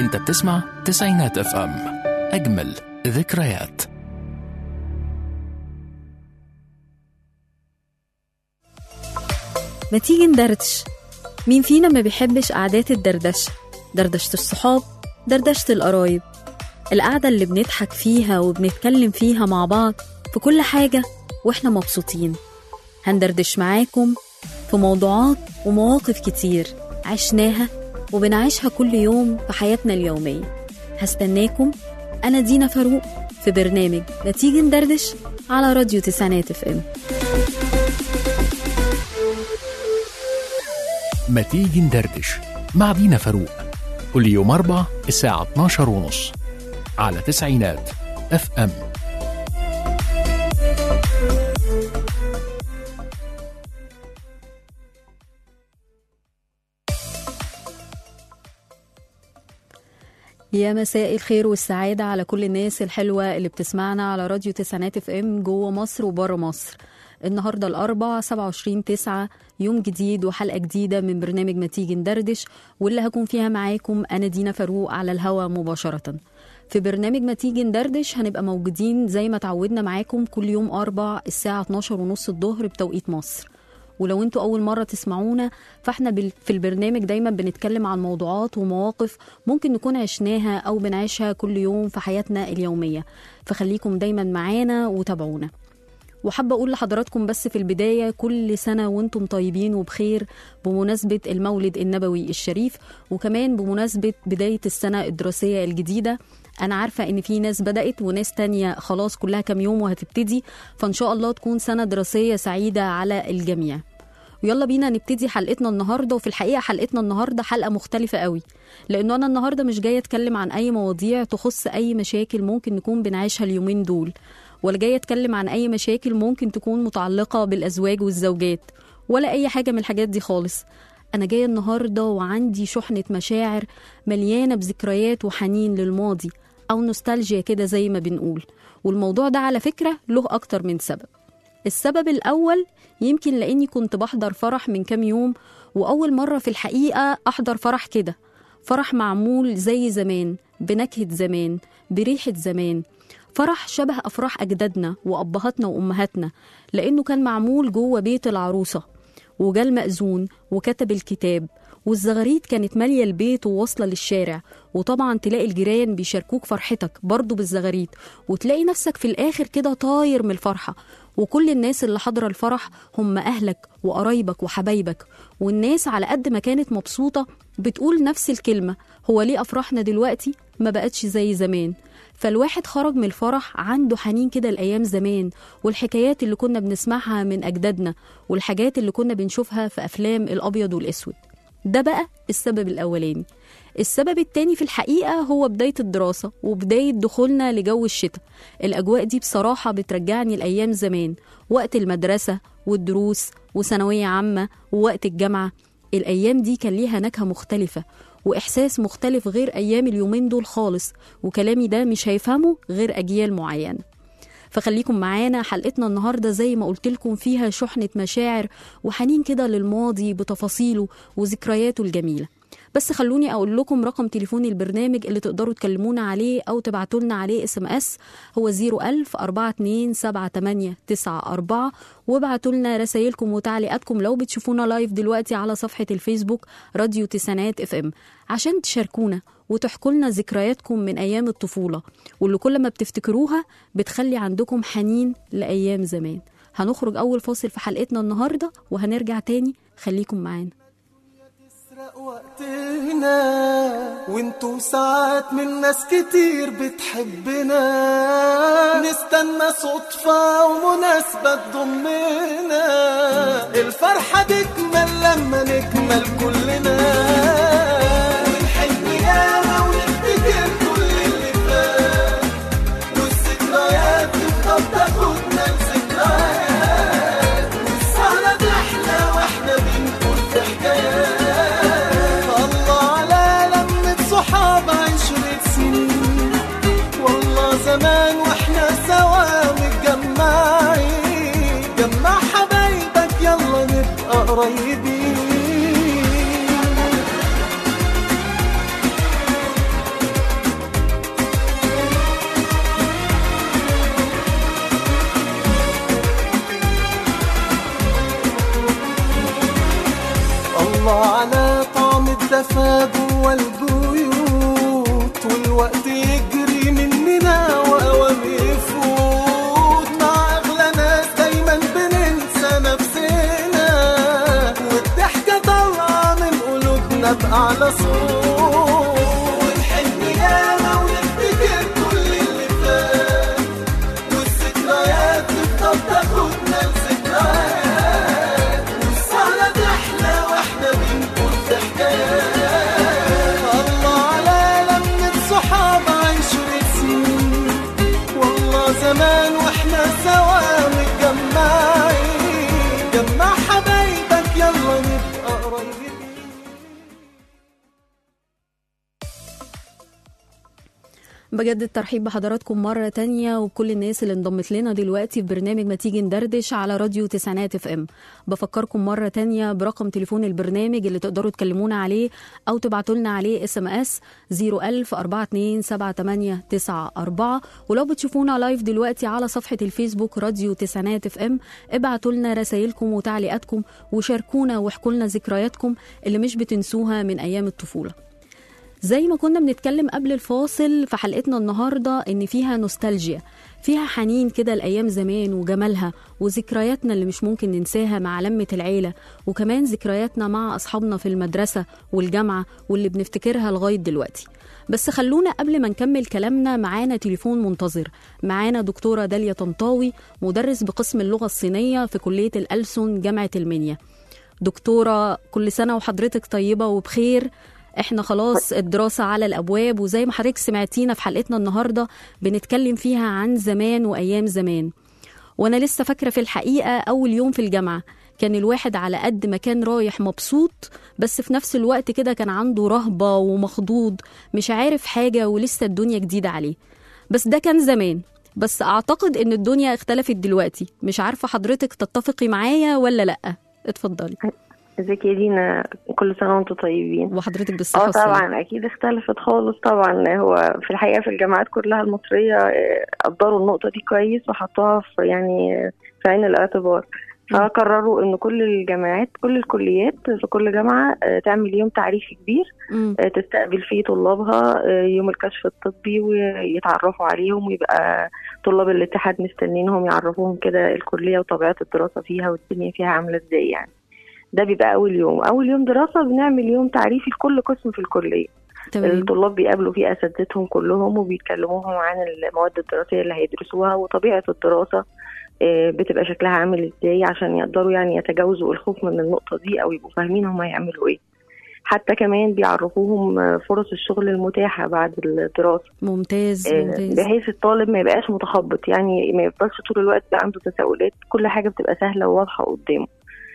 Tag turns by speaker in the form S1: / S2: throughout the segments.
S1: انت بتسمع تسعينات اف ام اجمل ذكريات
S2: ما تيجي ندردش مين فينا ما بيحبش قعدات الدردشة دردشة الصحاب دردشة القرايب القعدة اللي بنضحك فيها وبنتكلم فيها مع بعض في كل حاجة واحنا مبسوطين هندردش معاكم في موضوعات ومواقف كتير عشناها وبنعيشها كل يوم في حياتنا اليومية هستناكم أنا دينا فاروق في برنامج ما تيجي ندردش على راديو تسعينات اف ام
S1: ما تيجي ندردش مع دينا فاروق كل يوم أربع الساعة 12 ونص على تسعينات اف ام
S2: يا مساء الخير والسعادة على كل الناس الحلوة اللي بتسمعنا على راديو تسعينات اف ام جوه مصر وبره مصر النهارده الأربع 27 9 يوم جديد وحلقة جديدة من برنامج ما تيجي ندردش واللي هكون فيها معاكم أنا دينا فاروق على الهوا مباشرة في برنامج ما تيجي ندردش هنبقى موجودين زي ما تعودنا معاكم كل يوم أربع الساعة 12 ونص الظهر بتوقيت مصر ولو انتوا أول مرة تسمعونا فاحنا بال- في البرنامج دايما بنتكلم عن موضوعات ومواقف ممكن نكون عشناها أو بنعيشها كل يوم في حياتنا اليومية فخليكم دايما معانا وتابعونا وحابة أقول لحضراتكم بس في البداية كل سنة وانتم طيبين وبخير بمناسبة المولد النبوي الشريف وكمان بمناسبة بداية السنة الدراسية الجديدة أنا عارفة إن في ناس بدأت وناس تانية خلاص كلها كام يوم وهتبتدي فإن شاء الله تكون سنة دراسية سعيدة على الجميع ويلا بينا نبتدي حلقتنا النهارده وفي الحقيقه حلقتنا النهارده حلقه مختلفه قوي لانه انا النهارده مش جايه اتكلم عن اي مواضيع تخص اي مشاكل ممكن نكون بنعيشها اليومين دول ولا جايه اتكلم عن اي مشاكل ممكن تكون متعلقه بالازواج والزوجات ولا اي حاجه من الحاجات دي خالص انا جايه النهارده وعندي شحنه مشاعر مليانه بذكريات وحنين للماضي او نوستالجيا كده زي ما بنقول والموضوع ده على فكره له اكتر من سبب السبب الأول يمكن لأني كنت بحضر فرح من كام يوم وأول مرة في الحقيقة أحضر فرح كده فرح معمول زي زمان بنكهة زمان بريحة زمان فرح شبه أفراح أجدادنا وأبهاتنا وأمهاتنا لأنه كان معمول جوه بيت العروسة وجا المأذون وكتب الكتاب والزغاريد كانت مالية البيت وواصلة للشارع وطبعا تلاقي الجيران بيشاركوك فرحتك برضه بالزغاريد وتلاقي نفسك في الآخر كده طاير من الفرحة وكل الناس اللي حاضرة الفرح هم أهلك وقرايبك وحبايبك والناس على قد ما كانت مبسوطة بتقول نفس الكلمة هو ليه أفراحنا دلوقتي ما بقتش زي زمان فالواحد خرج من الفرح عنده حنين كده لأيام زمان والحكايات اللي كنا بنسمعها من أجدادنا والحاجات اللي كنا بنشوفها في أفلام الأبيض والأسود ده بقى السبب الأولاني السبب التاني في الحقيقة هو بداية الدراسة وبداية دخولنا لجو الشتاء الأجواء دي بصراحة بترجعني لأيام زمان وقت المدرسة والدروس وثانوية عامة ووقت الجامعة الأيام دي كان ليها نكهة مختلفة وإحساس مختلف غير أيام اليومين دول خالص وكلامي ده مش هيفهمه غير أجيال معينة فخليكم معانا حلقتنا النهارده زي ما قلت لكم فيها شحنة مشاعر وحنين كده للماضي بتفاصيله وذكرياته الجميلة بس خلوني اقول لكم رقم تليفون البرنامج اللي تقدروا تكلمونا عليه او تبعتوا لنا عليه اس ام اس هو 01000 427894 وابعتوا لنا رسايلكم وتعليقاتكم لو بتشوفونا لايف دلوقتي على صفحة الفيسبوك راديو تسعينات اف ام عشان تشاركونا وتحكوا لنا ذكرياتكم من ايام الطفولة واللي كل ما بتفتكروها بتخلي عندكم حنين لايام زمان هنخرج اول فاصل في حلقتنا النهارده وهنرجع تاني خليكم معانا
S3: تسرق وقتنا وانتو ساعات من ناس كتير بتحبنا نستنى صدفة ومناسبة تضمنا الفرحة تكمل لما نكمل كلنا ونحن ياما ونفتكر كل اللي فات والذكريات تفضل تاخدنا لذكريات والسهرة تحلى واحنا بنقول في حكايات الله على لمة صحاب عشرة سنين والله زمان واحنا سوا متجمعين جمع حبايبك يلا نبقى قريبين الله على طعم الدفا جوا البيوت والوقت يجري مننا وأوام يفوت مع أغلى ناس دايما بننسى نفسنا والضحكة طالعة من قلوبنا بأعلى صوت ونحن ياما ونفتكر كل اللي فات والذكريات تفضل تاخدنا لذكريات والسهرة تحلى واحنا بنقول في حكايات الله على لمة صحاب عشرة سنين والله زمان واحنا سوا متجمعين جمع حبايبك يلا نبقى قريبين
S2: بجد الترحيب بحضراتكم مرة تانية وكل الناس اللي انضمت لنا دلوقتي في برنامج ما تيجي ندردش على راديو تسعينات اف ام بفكركم مرة تانية برقم تليفون البرنامج اللي تقدروا تكلمونا عليه أو تبعتوا لنا عليه اس ام اس 01000 427 ولو بتشوفونا لايف دلوقتي على صفحة الفيسبوك راديو تسعينات اف ام ابعتوا لنا رسايلكم وتعليقاتكم وشاركونا واحكوا لنا ذكرياتكم اللي مش بتنسوها من أيام الطفولة زي ما كنا بنتكلم قبل الفاصل في حلقتنا النهارده ان فيها نوستالجيا فيها حنين كده لايام زمان وجمالها وذكرياتنا اللي مش ممكن ننساها مع لمه العيله وكمان ذكرياتنا مع اصحابنا في المدرسه والجامعه واللي بنفتكرها لغايه دلوقتي بس خلونا قبل ما نكمل كلامنا معانا تليفون منتظر معانا دكتوره داليا طنطاوي مدرس بقسم اللغه الصينيه في كليه الألسن جامعه المنيا دكتوره كل سنه وحضرتك طيبه وبخير احنا خلاص الدراسة على الأبواب وزي ما حضرتك سمعتينا في حلقتنا النهاردة بنتكلم فيها عن زمان وأيام زمان وأنا لسه فاكرة في الحقيقة أول يوم في الجامعة كان الواحد على قد ما كان رايح مبسوط بس في نفس الوقت كده كان عنده رهبة ومخضوض مش عارف حاجة ولسه الدنيا جديدة عليه بس ده كان زمان بس أعتقد إن الدنيا اختلفت دلوقتي مش عارفة حضرتك تتفقي معايا ولا لأ اتفضلي
S4: ازيك يا دينا كل سنة وانتم طيبين
S2: وحضرتك بالصحة
S4: اه
S2: والسلامة.
S4: طبعا اكيد اختلفت خالص طبعا هو في الحقيقة في الجامعات كلها المصرية آه، قدروا النقطة دي كويس وحطوها في يعني آه، في عين الاعتبار فقرروا ان كل الجامعات كل الكليات في كل جامعة آه، تعمل يوم تعريفي كبير
S2: مم.
S4: آه، تستقبل فيه طلابها آه، يوم الكشف الطبي ويتعرفوا عليهم ويبقى طلاب الاتحاد مستنينهم يعرفوهم كده الكلية وطبيعة الدراسة فيها والدنيا فيها عاملة ازاي يعني ده بيبقى أول يوم أول يوم دراسة بنعمل يوم تعريفي لكل قسم في الكلية
S2: تمام
S4: الطلاب بيقابلوا فيه أساتذتهم كلهم وبيتكلموهم عن المواد الدراسية اللي هيدرسوها وطبيعة الدراسة آه، بتبقى شكلها عامل ازاي عشان يقدروا يعني يتجاوزوا الخوف من النقطة دي أو يبقوا فاهمين هم هيعملوا ايه حتى كمان بيعرفوهم آه، فرص الشغل المتاحة بعد الدراسة
S2: ممتاز
S4: آه،
S2: ممتاز
S4: بحيث الطالب ما يبقاش متخبط يعني ما يفضلش طول الوقت بقى عنده تساؤلات كل حاجة بتبقى سهلة وواضحة قدامه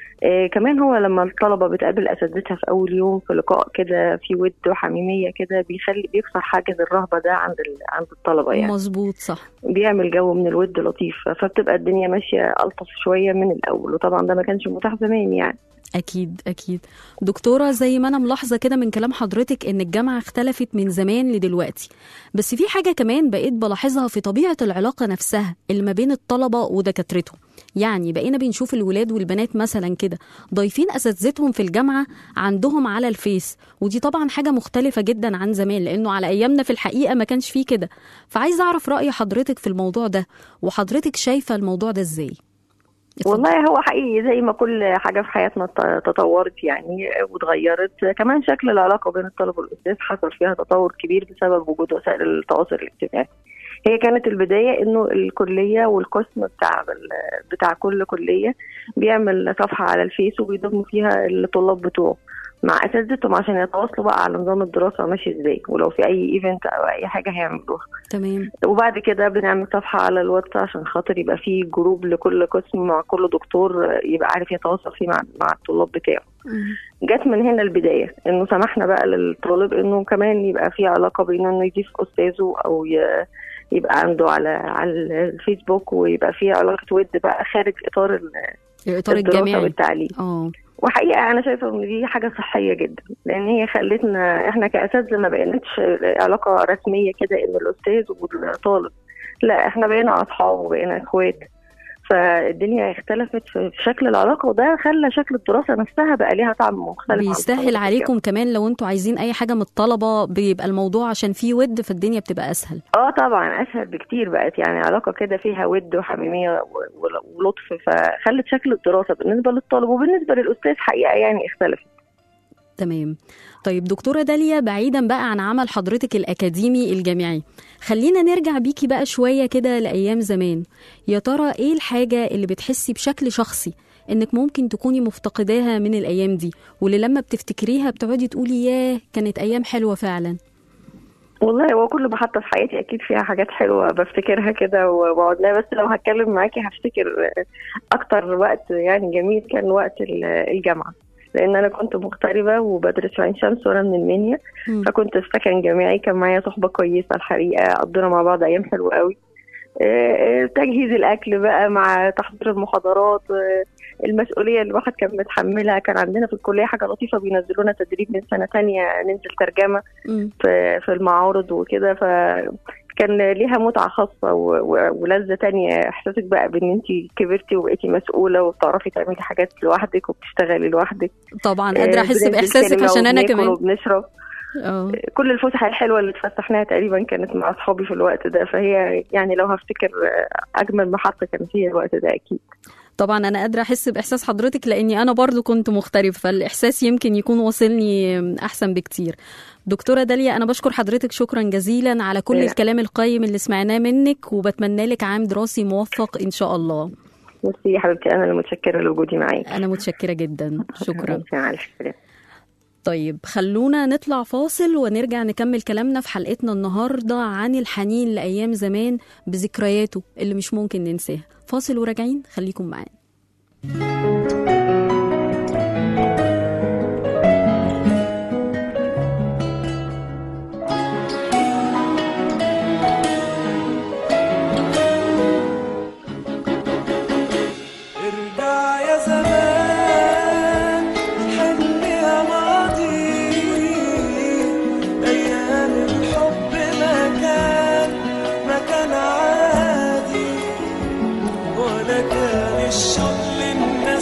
S4: آه كمان هو لما الطلبة بتقابل أساتذتها في أول يوم في لقاء كده في ود وحميمية كده بيخلي بيكسر حاجز الرهبة ده عند ال- عند الطلبة يعني
S2: مظبوط صح
S4: بيعمل جو من الود لطيف فبتبقى الدنيا ماشية ألطف شوية من الأول وطبعا ده ما كانش متاح زمان يعني
S2: أكيد أكيد دكتورة زي ما أنا ملاحظة كده من كلام حضرتك إن الجامعة اختلفت من زمان لدلوقتي بس في حاجة كمان بقيت بلاحظها في طبيعة العلاقة نفسها اللي ما بين الطلبة ودكاترتهم يعني بقينا بنشوف الولاد والبنات مثلا كده ضايفين أساتذتهم في الجامعة عندهم على الفيس ودي طبعا حاجة مختلفة جدا عن زمان لأنه على أيامنا في الحقيقة ما كانش فيه كده فعايزة أعرف رأي حضرتك في الموضوع ده وحضرتك شايفة الموضوع ده إزاي اتفضل.
S4: والله هو حقيقي زي ما كل حاجة في حياتنا ت- تطورت يعني واتغيرت كمان شكل العلاقة بين الطالب والأستاذ حصل فيها تطور كبير بسبب وجود وسائل التواصل الاجتماعي هي كانت البداية انه الكلية والقسم بتاع ال- بتاع كل كلية بيعمل صفحة على الفيس وبيضم فيها الطلاب بتوعه مع اساتذتهم عشان يتواصلوا بقى على نظام الدراسة ماشي ازاي ولو في اي ايفنت او اي حاجة هيعملوها
S2: تمام
S4: وبعد كده بنعمل صفحة على الواتس عشان خاطر يبقى فيه جروب لكل قسم مع كل دكتور يبقى عارف يتواصل فيه مع مع الطلاب بتاعه
S2: مم.
S4: جت من هنا البداية انه سمحنا بقى للطالب انه كمان يبقى في علاقة بينه انه يضيف استاذه او ي- يبقى عنده على على الفيسبوك ويبقى في علاقة ود بقى خارج اطار ال-
S2: الإطار
S4: الدراسة
S2: الجامعي
S4: والتعليم
S2: اه
S4: وحقيقة أنا شايفة إن دي حاجة صحية جدا لأن هي خلتنا إحنا كأساتذة ما بقيناش علاقة رسمية كده إن الأستاذ والطالب لا إحنا بقينا أصحاب وبقينا إخوات فالدنيا اختلفت في في شكل العلاقه وده خلى شكل الدراسه نفسها بقى ليها طعم مختلف عن
S2: بيستاهل
S4: الطلبة.
S2: عليكم كمان لو انتوا عايزين اي حاجه من الطلبه بيبقى الموضوع عشان فيه ود فالدنيا بتبقى اسهل
S4: اه طبعا اسهل بكتير بقت يعني علاقه كده فيها ود وحميميه و- و- ولطف فخلت شكل الدراسه بالنسبه للطالب وبالنسبه للاستاذ حقيقه يعني اختلفت
S2: تمام طيب دكتورة داليا بعيدا بقى عن عمل حضرتك الأكاديمي الجامعي خلينا نرجع بيكي بقى شوية كده لأيام زمان يا ترى إيه الحاجة اللي بتحسي بشكل شخصي إنك ممكن تكوني مفتقداها من الأيام دي واللي لما بتفتكريها بتقعدي تقولي ياه كانت أيام حلوة فعلا
S4: والله هو كل محطة في حياتي أكيد فيها حاجات حلوة بفتكرها كده وبقعد لها بس لو هتكلم معاكي هفتكر أكتر وقت يعني جميل كان وقت ال- الجامعة لأن أنا كنت مغتربة وبدرس في عين شمس وأنا من المنيا
S2: مم.
S4: فكنت في سكن جامعي كان معايا صحبة كويسة الحقيقة قضينا مع بعض أيام حلوة قوي آه، آه، تجهيز الأكل بقى مع تحضير المحاضرات آه، المسؤولية اللي الواحد كان متحملها كان عندنا في الكلية حاجة لطيفة بينزلونا تدريب من سنة تانية ننزل ترجمة
S2: مم.
S4: في في المعارض وكده فكان ليها متعة خاصة و- و- ولذة تانية إحساسك بقى بإن أنت كبرتي وبقيتي مسؤولة وبتعرفي تعملي حاجات لوحدك وبتشتغلي لوحدك
S2: طبعا قادرة
S4: آه،
S2: أحس
S4: بننزل
S2: بإحساسك
S4: سينما
S2: عشان أنا
S4: وبناكل
S2: كمان
S4: وبنشرب
S2: اه
S4: كل الفسح الحلوة اللي اتفسحناها تقريبا كانت مع أصحابي في الوقت ده فهي يعني لو هفتكر أجمل محطة كانت هي الوقت ده أكيد
S2: طبعا انا قادره احس باحساس حضرتك لاني انا برضو كنت مغترب فالاحساس يمكن يكون واصلني احسن بكتير دكتوره داليا انا بشكر حضرتك شكرا جزيلا على كل
S4: لا.
S2: الكلام القيم اللي سمعناه منك وبتمنى لك عام دراسي موفق ان شاء الله
S4: ميرسي يا حبيبتي أنا اللي متشكرة لوجودي معاكي
S2: انا متشكره جدا شكرا
S4: ميرسي، مع ألف سلامة.
S2: طيب خلونا نطلع فاصل ونرجع نكمل كلامنا في حلقتنا النهارده عن الحنين لايام زمان بذكرياته اللي مش ممكن ننساها فاصل وراجعين خليكم معانا
S3: ارجع يا زمان حن يا ماضي ايام الحب ما كان ما كان عادي ولا كان الشغل الناس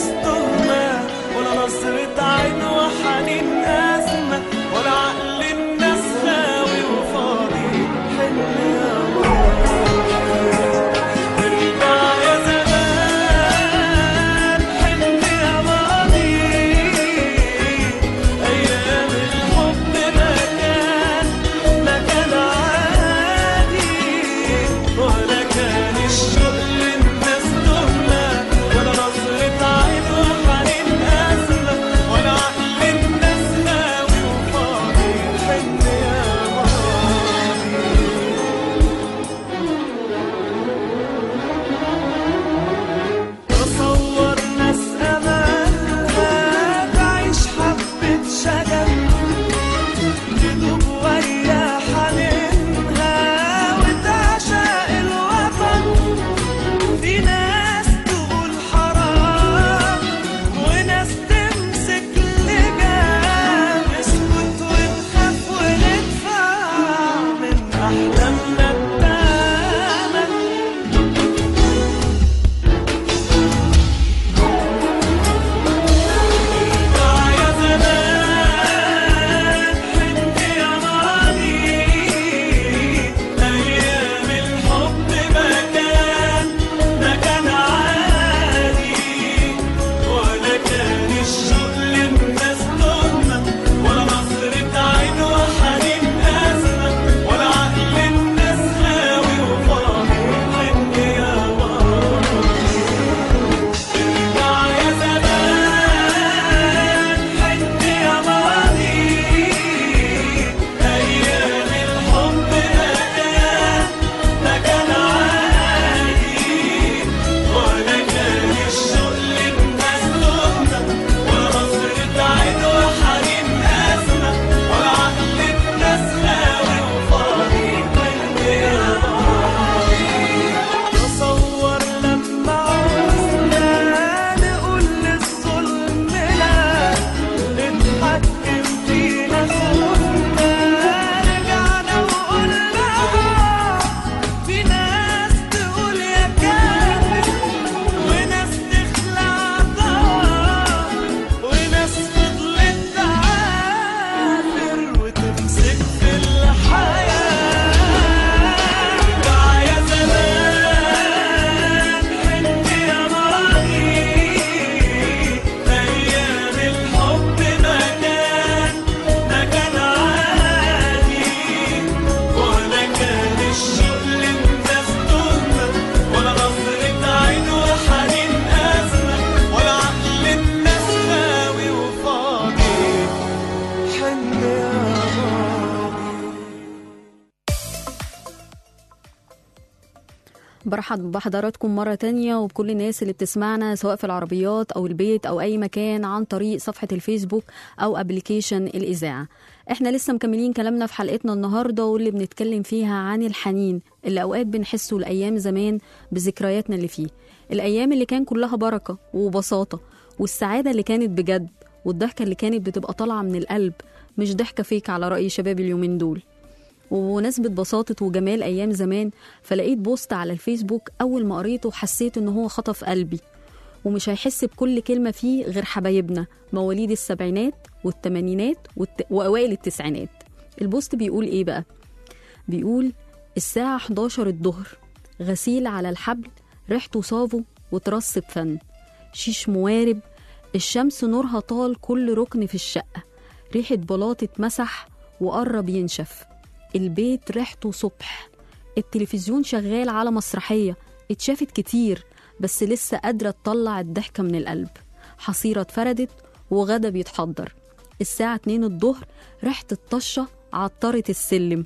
S2: برحب بحضراتكم مرة تانية وبكل الناس اللي بتسمعنا سواء في العربيات أو البيت أو أي مكان عن طريق صفحة الفيسبوك أو أبليكيشن الإذاعة احنا لسه مكملين كلامنا في حلقتنا النهاردة واللي بنتكلم فيها عن الحنين اللي أوقات بنحسه لأيام زمان بذكرياتنا اللي فيه الأيام اللي كان كلها بركة وبساطة والسعادة اللي كانت بجد والضحكة اللي كانت بتبقى طالعة من القلب مش ضحكة فيك على رأي شباب اليومين دول وبمناسبة بساطة وجمال أيام زمان فلقيت بوست على الفيسبوك أول ما قريته حسيت إن هو خطف قلبي ومش هيحس بكل كلمة فيه غير حبايبنا مواليد السبعينات والثمانينات والت... وأوائل التسعينات البوست بيقول إيه بقى؟ بيقول الساعة 11 الظهر غسيل على الحبل ريحته صافو وترص بفن شيش موارب الشمس نورها طال كل ركن في الشقة ريحة بلاط اتمسح وقرب ينشف البيت ريحته صبح التلفزيون شغال على مسرحية اتشافت كتير بس لسه قادرة تطلع الضحكة من القلب حصيرة اتفردت وغدا بيتحضر الساعة 2 الظهر ريحة الطشة عطرت السلم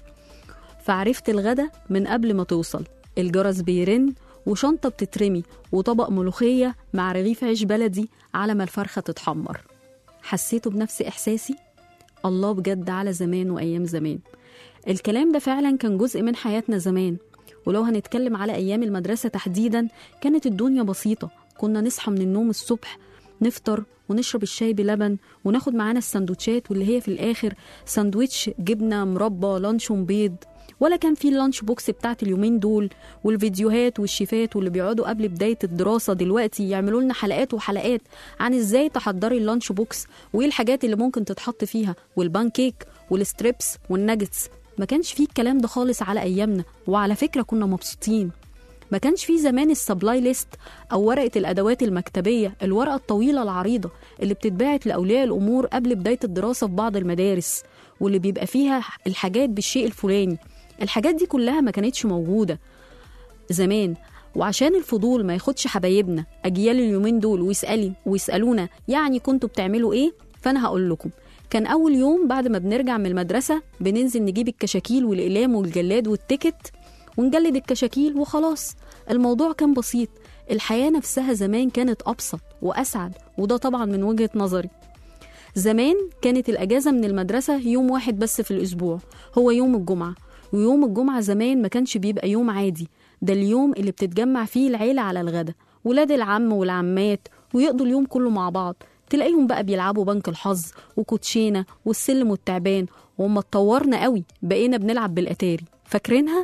S2: فعرفت الغدا من قبل ما توصل الجرس بيرن وشنطة بتترمي وطبق ملوخية مع رغيف عيش بلدي على ما الفرخة تتحمر حسيته بنفس إحساسي الله بجد على زمان وأيام زمان الكلام ده فعلا كان جزء من حياتنا زمان ولو هنتكلم على أيام المدرسة تحديدا كانت الدنيا بسيطة كنا نصحى من النوم الصبح نفطر ونشرب الشاي بلبن وناخد معانا السندوتشات واللي هي في الآخر سندوتش جبنة مربى لانشون بيض ولا كان في اللانش بوكس بتاعت اليومين دول والفيديوهات والشيفات واللي بيقعدوا قبل بداية الدراسة دلوقتي يعملوا لنا حلقات وحلقات عن ازاي تحضري اللانش بوكس وايه الحاجات اللي ممكن تتحط فيها والبانكيك والستريبس والناجتس ما كانش فيه الكلام ده خالص على ايامنا وعلى فكرة كنا مبسوطين ما كانش في زمان السبلاي ليست او ورقه الادوات المكتبيه الورقه الطويله العريضه اللي بتتباعت لاولياء الامور قبل بدايه الدراسه في بعض المدارس واللي بيبقى فيها الحاجات بالشيء الفلاني الحاجات دي كلها ما كانتش موجوده زمان وعشان الفضول ما ياخدش حبايبنا اجيال اليومين دول ويسالي ويسالونا يعني كنتوا بتعملوا ايه فانا هقول لكم كان اول يوم بعد ما بنرجع من المدرسه بننزل نجيب الكشاكيل والاقلام والجلاد والتيكت ونجلد الكشاكيل وخلاص الموضوع كان بسيط الحياة نفسها زمان كانت أبسط وأسعد وده طبعا من وجهة نظري زمان كانت الأجازة من المدرسة يوم واحد بس في الأسبوع هو يوم الجمعة ويوم الجمعة زمان ما كانش بيبقى يوم عادي ده اليوم اللي بتتجمع فيه العيلة على الغدا ولاد العم والعمات ويقضوا اليوم كله مع بعض تلاقيهم بقى بيلعبوا بنك الحظ وكوتشينة والسلم والتعبان وما اتطورنا قوي بقينا بنلعب بالأتاري فاكرينها؟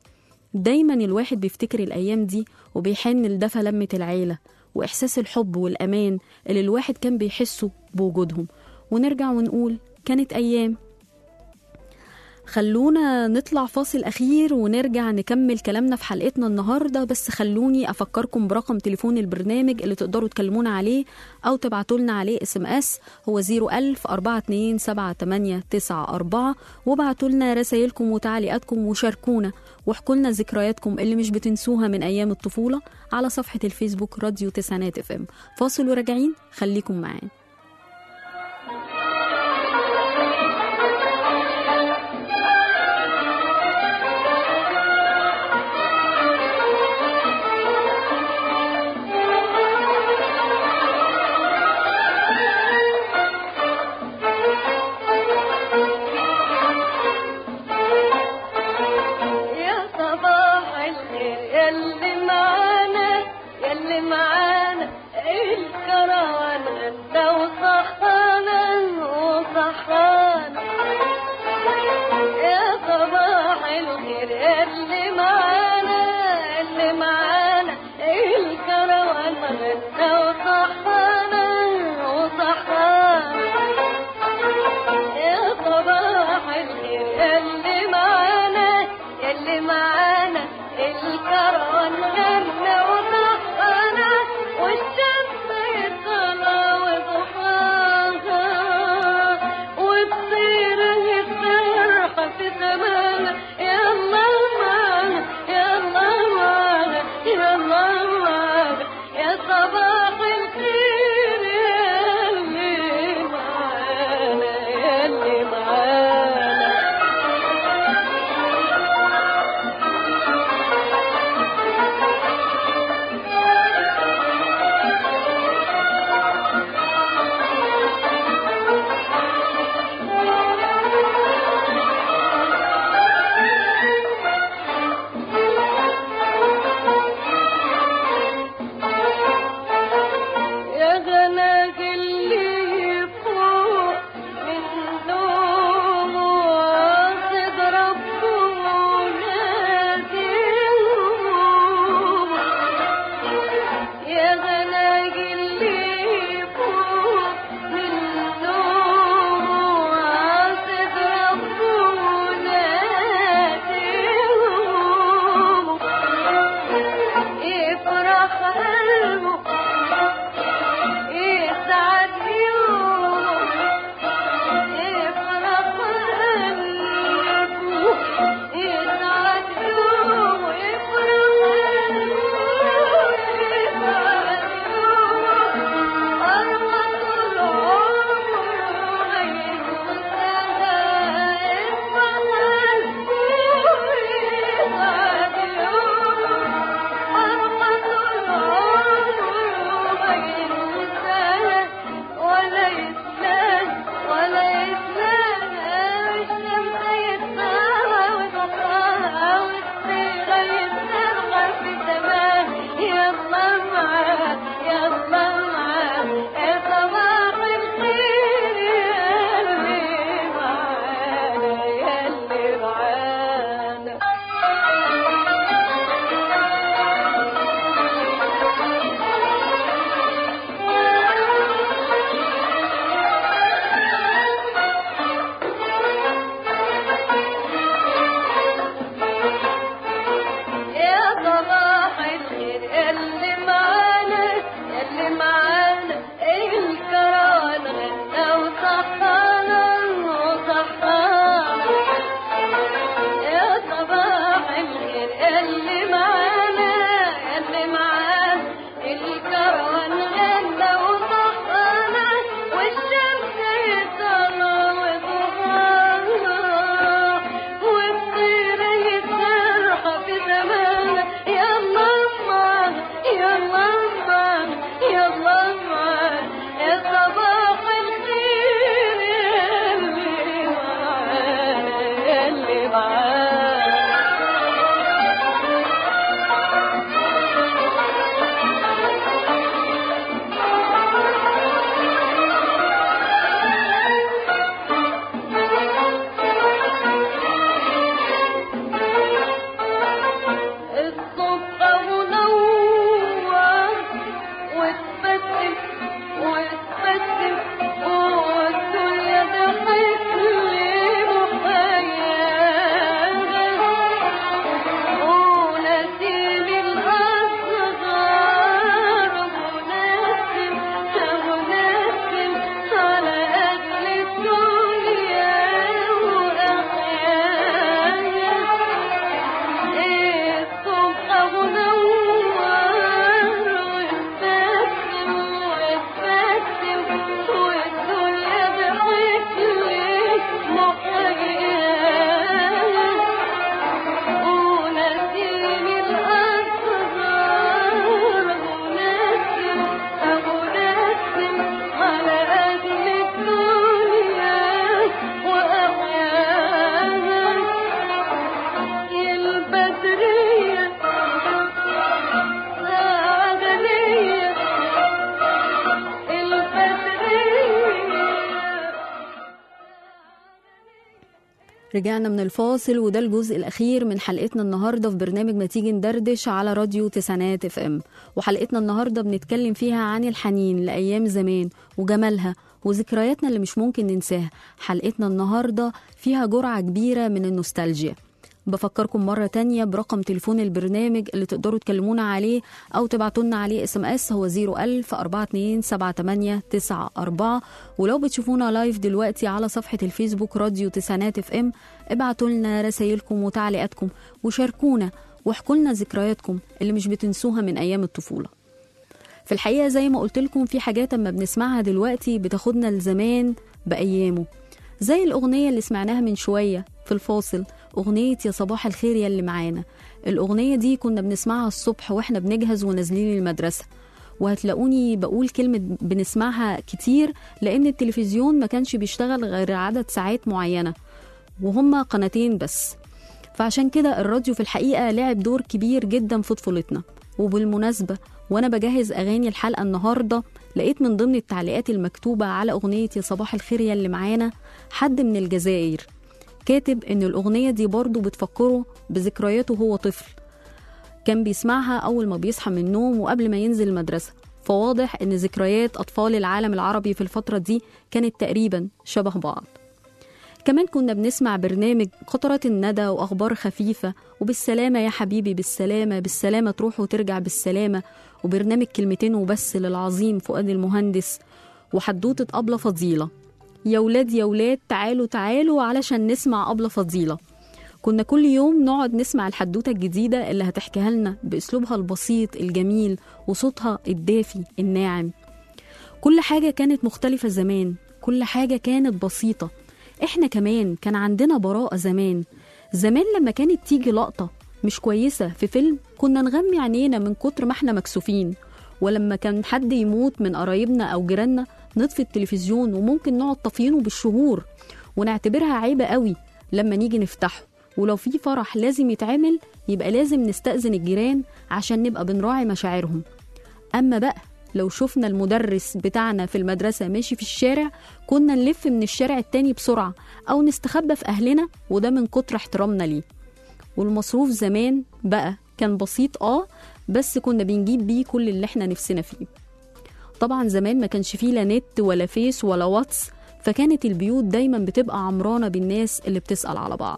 S2: دايما الواحد بيفتكر الأيام دي وبيحن لدفى لمة العيلة وإحساس الحب والأمان اللي الواحد كان بيحسه بوجودهم ونرجع ونقول كانت أيام خلونا نطلع فاصل أخير ونرجع نكمل كلامنا في حلقتنا النهاردة بس خلوني أفكركم برقم تليفون البرنامج اللي تقدروا تكلمونا عليه أو تبعتوا لنا عليه اس ام اس هو 01000 427 وابعتوا لنا رسايلكم وتعليقاتكم وشاركونا واحكوا لنا ذكرياتكم اللي مش بتنسوها من أيام الطفولة على صفحة الفيسبوك راديو تسعينات اف ام فاصل وراجعين خليكم معانا
S5: يا صباح الخير يلي معانا يلي معانا الكروان غدا وصحانا وصحانا يا صباح الخير يلي معانا يلي معانا الكروان غدا وصحانا وصحانا يا صباح الخير يلي معانا يلي معانا الكرون غنى وضحانا والشمس طالعة وضحاها
S2: رجعنا من الفاصل وده الجزء الأخير من حلقتنا النهاردة في برنامج ما تيجي ندردش على راديو تسعينات اف ام وحلقتنا النهاردة بنتكلم فيها عن الحنين لأيام زمان وجمالها وذكرياتنا اللي مش ممكن ننساها حلقتنا النهاردة فيها جرعة كبيرة من النوستالجيا بفكركم مرة تانية برقم تليفون البرنامج اللي تقدروا تكلمونا عليه أو تبعتولنا عليه اس ام اس هو 01000 427 ولو بتشوفونا لايف دلوقتي على صفحة الفيسبوك راديو تسعينات اف ام ابعتوا لنا رسايلكم وتعليقاتكم وشاركونا واحكوا لنا ذكرياتكم اللي مش بتنسوها من أيام الطفولة في الحقيقة زي ما قلت لكم في حاجات اما بنسمعها دلوقتي بتاخدنا لزمان بأيامه زي الأغنية اللي سمعناها من شوية في الفاصل أغنية يا صباح الخير يا اللي معانا الأغنية دي كنا بنسمعها الصبح وإحنا بنجهز ونازلين المدرسة وهتلاقوني بقول كلمة بنسمعها كتير لأن التلفزيون ما كانش بيشتغل غير عدد ساعات معينة وهما قناتين بس فعشان كده الراديو في الحقيقة لعب دور كبير جدا في طفولتنا وبالمناسبة وأنا بجهز أغاني الحلقة النهاردة لقيت من ضمن التعليقات المكتوبة على أغنية يا صباح الخير يا اللي معانا حد من الجزائر كاتب إن الأغنية دي برضه بتفكره بذكرياته وهو طفل كان بيسمعها أول ما بيصحى من النوم وقبل ما ينزل المدرسة فواضح إن ذكريات أطفال العالم العربي في الفترة دي كانت تقريبا شبه بعض كمان كنا بنسمع برنامج قطرات الندى وأخبار خفيفة وبالسلامة يا حبيبي بالسلامة بالسلامة تروح وترجع بالسلامة وبرنامج كلمتين وبس للعظيم فؤاد المهندس وحدوتة أبلة فضيلة يا ولاد يا ولاد تعالوا تعالوا علشان نسمع أبلة فضيلة كنا كل يوم نقعد نسمع الحدوتة الجديدة اللي هتحكيها لنا بأسلوبها البسيط الجميل وصوتها الدافي الناعم كل حاجة كانت مختلفة زمان كل حاجة كانت بسيطة احنا كمان كان عندنا براءة زمان زمان لما كانت تيجي لقطة مش كويسة في فيلم كنا نغمي عينينا من كتر ما احنا مكسوفين ولما كان حد يموت من قرايبنا أو جيراننا نطفي التلفزيون وممكن نقعد طافيينه بالشهور ونعتبرها عيبة قوي لما نيجي نفتحه ولو في فرح لازم يتعمل يبقى لازم نستأذن الجيران عشان نبقى بنراعي مشاعرهم أما بقى لو شفنا المدرس بتاعنا في المدرسة ماشي في الشارع كنا نلف من الشارع التاني بسرعة أو نستخبى في أهلنا وده من كتر احترامنا ليه والمصروف زمان بقى كان بسيط اه بس كنا بنجيب بيه كل اللي احنا نفسنا فيه طبعا زمان ما كانش فيه لا نت ولا فيس ولا واتس فكانت البيوت دايما بتبقى عمرانة بالناس اللي بتسأل على بعض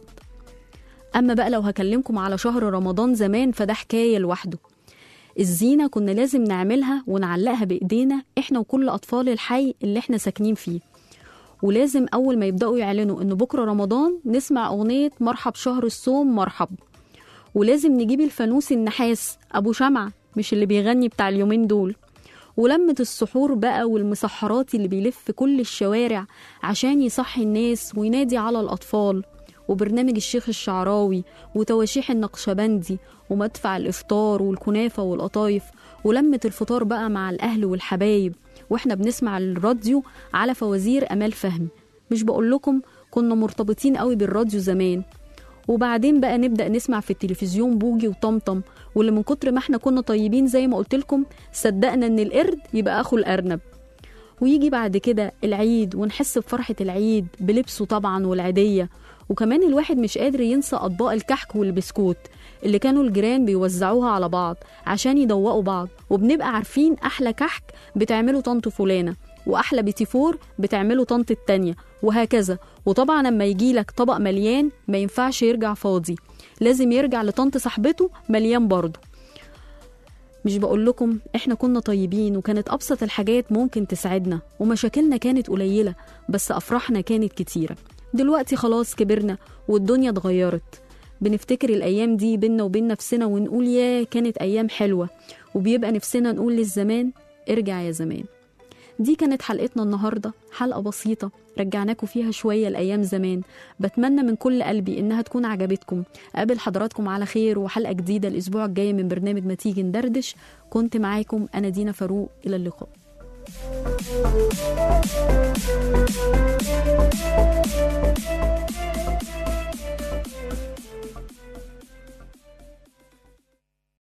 S2: أما بقى لو هكلمكم على شهر رمضان زمان فده حكاية لوحده الزينة كنا لازم نعملها ونعلقها بإيدينا إحنا وكل أطفال الحي اللي إحنا ساكنين فيه ولازم أول ما يبدأوا يعلنوا إن بكرة رمضان نسمع أغنية مرحب شهر الصوم مرحب ولازم نجيب الفانوس النحاس أبو شمعة مش اللي بيغني بتاع اليومين دول ولمة السحور بقى والمسحرات اللي بيلف كل الشوارع عشان يصحي الناس وينادي على الأطفال وبرنامج الشيخ الشعراوي وتواشيح النقشبندي ومدفع الإفطار والكنافة والقطايف ولمة الفطار بقى مع الأهل والحبايب وإحنا بنسمع الراديو على فوازير أمال فهمي مش بقول لكم كنا مرتبطين قوي بالراديو زمان وبعدين بقى نبدأ نسمع في التلفزيون بوجي وطمطم واللي من كتر ما احنا كنا طيبين زي ما قلت لكم صدقنا ان القرد يبقى اخو الارنب ويجي بعد كده العيد ونحس بفرحة العيد بلبسه طبعا والعيدية وكمان الواحد مش قادر ينسى أطباق الكحك والبسكوت اللي كانوا الجيران بيوزعوها على بعض عشان يدوقوا بعض وبنبقى عارفين أحلى كحك بتعمله طنط فلانة وأحلى بيتيفور بتعمله طنط التانية وهكذا وطبعا لما يجيلك طبق مليان ما ينفعش يرجع فاضي لازم يرجع لطنط صاحبته مليان برضه مش بقول لكم احنا كنا طيبين وكانت ابسط الحاجات ممكن تساعدنا ومشاكلنا كانت قليله بس افراحنا كانت كتيره دلوقتي خلاص كبرنا والدنيا اتغيرت بنفتكر الايام دي بينا وبين نفسنا ونقول يا كانت ايام حلوه وبيبقى نفسنا نقول للزمان ارجع يا زمان دي كانت حلقتنا النهارده حلقه بسيطه رجعناكم فيها شويه لايام زمان بتمنى من كل قلبي انها تكون عجبتكم اقابل حضراتكم على خير وحلقه جديده الاسبوع الجاي من برنامج ما تيجي ندردش كنت معاكم انا دينا فاروق الى اللقاء
S3: Thank you.